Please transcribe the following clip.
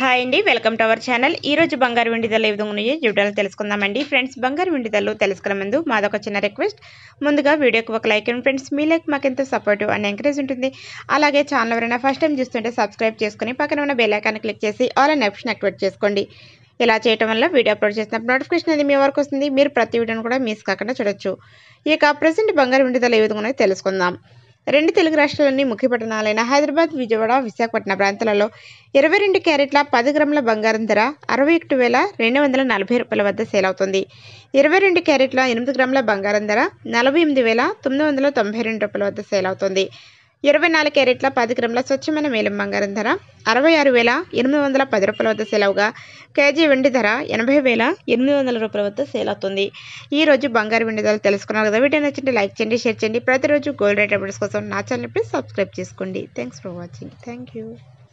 hi అండి welcome to our channel ఈ రోజు బంగారు వెండి ధరలు ఏ విధంగా ఉన్నాయో వివరాలు తెలుసుకుందామండి ఫ్రెండ్స్ బంగారు వెండి ధరలు తెలుసుకునే ముందు మాదొక చిన్న రిక్వెస్ట్ ముందుగా వీడియోకి ఒక లైక్ అండ్ ఫ్రెండ్స్ మీ లైక్ మాకు ఎంతో సపోర్టివ్ అండ్ ఎంకరేజ్ ఉంటుంది అలాగే ఛానల్ ఎవరైనా ఫస్ట్ టైం చూస్తుంటే సబ్స్క్రైబ్ చేసుకుని పక్కన ఉన్న బెల్ ఐకాన్ క్లిక్ చేసి ఆల్ అనే ఆప్షన్ యాక్టివేట్ చేసుకోండి ఇలా చేయడం వల్ల వీడియో అప్లోడ్ చేసినప్పుడు నోటిఫికేషన్ అనేది మీ వరకు వస్తుంది మీరు ప్రతి వీడియోని కూడా మిస్ కాకుండా చూడొచ్చు ఇక ప్రజెంట్ బంగారు వెండి ధరలు ఏ విధంగా ఉన్నాయో తెలుసుకుందాం రెండు తెలుగు రాష్ట్రాల్లోని ముఖ్య పట్టణాలైన హైదరాబాద్ విజయవాడ విశాఖపట్నం ప్రాంతాలలో ఇరవై రెండు క్యారెట్ల పది గ్రాముల బంగారం ధర అరవై ఒకటి వేల రెండు వందల నలభై రూపాయల వద్ద సేల్ అవుతుంది ఇరవై రెండు క్యారెట్ల ఎనిమిది గ్రాముల బంగారం ధర నలభై ఎనిమిది వేల తొమ్మిది వందల తొంభై రెండు రూపాయల వద్ద సేల్ అవుతుంది ఇరవై నాలుగు క్యారెట్ల పది గ్రాముల స్వచ్ఛమైన మేలం బంగారం ధర అరవై ఆరు వేల ఎనిమిది వందల పది రూపాయల వద్ద సేల్ అవగా కేజీ వెండి ధర ఎనభై వేల ఎనిమిది వందల రూపాయల వద్ద సేల్ అవుతుంది ఈ రోజు బంగారు వెండి ధరలు తెలుసుకున్నారు కదా వీడియో నచ్చింటే లైక్ చేయండి షేర్ చేయండి ప్రతిరోజు గోల్డ్ రేట్ అప్డేట్స్ కోసం నా ఛానల్ ప్లీజ్ సబ్స్క్రైబ్ చేసుకోండి thanks for watching thank you